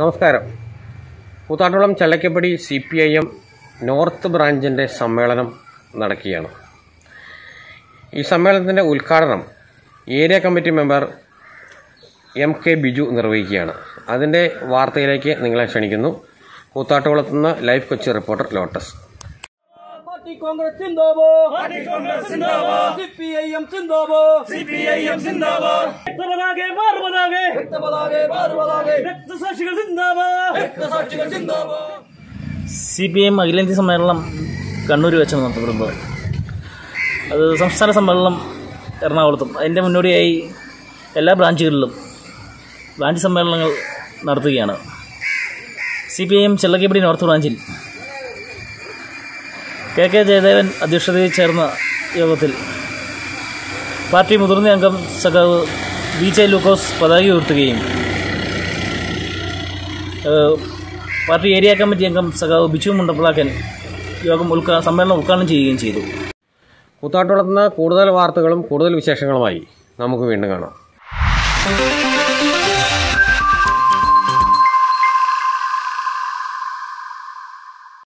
നമസ്കാരം Koothattukulam Challakkappady C P I M north ബ്രാഞ്ചിൻ്റെ സമ്മേളനം നടക്കുകയാണ് ഈ സമ്മേളനത്തിൻ്റെ ഉദ്ഘാടനം area committee member M K Biju നിർവഹിക്കുകയാണ് അതിൻ്റെ വാർത്തയിലേക്ക് നിങ്ങളെ ക്ഷണിക്കുന്നു കൂത്താട്ടുകുളത്ത് നിന്ന് live Kochi reporter lotus party congress സിന്ദാബാദ് പാർട്ടി കോൺഗ്രസ് സിന്ദാബാദ് സിപിഐഎം സിന്ദാബാദ് സിപിഐഎം സിന്ദാബാദ് രക്തപതാകെ മാറുപതാകെ രക്തപതാകെ മാറുപതാകെ രക്തസാക്ഷികൾ സിന്ദാബാദ് രക്തസാക്ഷികൾ സിന്ദാബാദ് സി പി എം അഖിലേന്ത്യാ സമ്മേളനം കണ്ണൂർ വെച്ചാണ് നടത്തപ്പെടുന്നത് അത് സംസ്ഥാന സമ്മേളനം എറണാകുളത്തും അതിൻ്റെ മുന്നോടിയായി എല്ലാ ബ്രാഞ്ചുകളിലും ബ്രാഞ്ച് സമ്മേളനങ്ങൾ നടത്തുകയാണ് C P I M Chellakkappadi north ബ്രാഞ്ചിൽ കെ കെ ജയദേവൻ അധ്യക്ഷതയിൽ ചേർന്ന യോഗത്തിൽ പാർട്ടി മുതിർന്ന അംഗം സഖാവ് വി ജെ ലൂക്കോസ് പതാക ഉയർത്തുകയും ഏഹ്, പാർട്ടി ഏരിയ കമ്മിറ്റി അംഗം സഖാവ് ബിച്ചു മുണ്ടപ്പിളാക്കൻ യോഗം ഉദ്ഘാ സമ്മേളനം ഉദ്ഘാടനം ചെയ്യുകയും ചെയ്തു കൂത്താട്ടുകുളത്ത് നിന്ന് കൂടുതൽ വാർത്തകളും കൂടുതൽ വിശേഷങ്ങളുമായി നമുക്ക് വീണ്ടും കാണാം